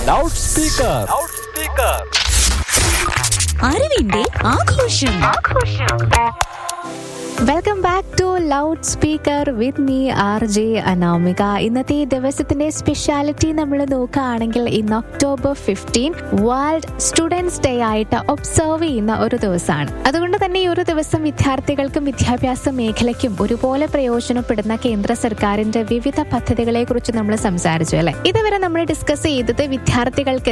loud speaker അറിവിന്റെ ആഘോഷം welcome back to loud speaker with me R J Anamika ഇന്നത്തെ ഈ ദിവസത്തിന്റെ സ്പെഷ്യാലിറ്റി നമ്മൾ നോക്കുകയാണെങ്കിൽ ഇന്ന് October fifteen world students day ആയിട്ട് ഒബ്സർവ് ചെയ്യുന്ന ഒരു ദിവസമാണ് അതുകൊണ്ട് തന്നെ ഈ ഒരു ദിവസം വിദ്യാർത്ഥികൾക്കും വിദ്യാഭ്യാസ മേഖലയ്ക്കും ഒരുപോലെ പ്രയോജനപ്പെടുന്ന കേന്ദ്ര സർക്കാരിന്റെ വിവിധ പദ്ധതികളെ കുറിച്ച് നമ്മൾ സംസാരിച്ചു അല്ലെ ഇതുവരെ നമ്മൾ ഡിസ്കസ് ചെയ്തത് വിദ്യാർത്ഥികൾക്ക്